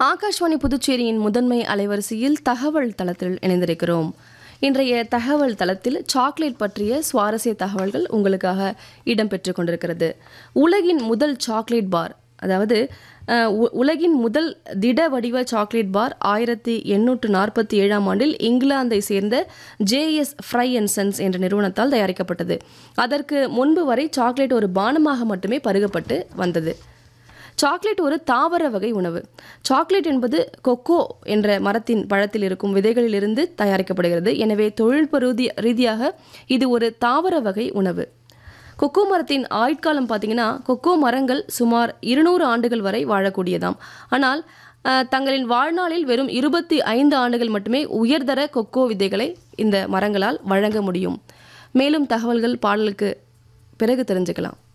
ஆகாஷ்வாணி புதுச்சேரியின் முதன்மை அலைவரிசையில் தகவல் தளத்தில் இணைந்திருக்கிறோம் இன்றைய தகவல் தளத்தில் சாக்லேட் பற்றிய சுவாரஸ்ய தகவல்கள் உங்களுக்காக இடம்பெற்று கொண்டிருக்கிறது உலகின் முதல் சாக்லேட் பார் அதாவது அஹ், உ- உலகின் முதல் திட வடிவ சாக்லேட் பார் ஆயிரத்தி எண்ணூற்று நாற்பத்தி ஏழாம் ஆண்டில் இங்கிலாந்தை சேர்ந்த ஜேஎஸ் ஃப்ரை அண்ட் சன்ஸ் என்ற நிறுவனத்தால் தயாரிக்கப்பட்டது அதற்கு முன்பு வரை சாக்லேட் ஒரு பானமாக மட்டுமே பருகப்பட்டு வந்தது சாக்லேட் ஒரு தாவர வகை உணவு சாக்லேட் என்பது கொக்கோ என்ற மரத்தின் பழத்தில் இருக்கும் விதைகளிலிருந்து தயாரிக்கப்படுகிறது எனவே தொழில்நுட்ப ரீதி ரீதியாக இது ஒரு தாவர வகை உணவு கொக்கோ மரத்தின் ஆயுட்காலம் பார்த்தீங்கன்னா கொக்கோ மரங்கள் சுமார் இருநூறு ஆண்டுகள் வரை வாழக்கூடியதாம் ஆனால் அஹ், தங்களின் வாழ்நாளில் வெறும் இருபத்தி ஐந்து ஆண்டுகள் மட்டுமே உயர்தர கொக்கோ விதைகளை இந்த மரங்களால் வழங்க முடியும் மேலும் தகவல்கள் பாடலுக்கு பிறகு தெரிஞ்சுக்கலாம்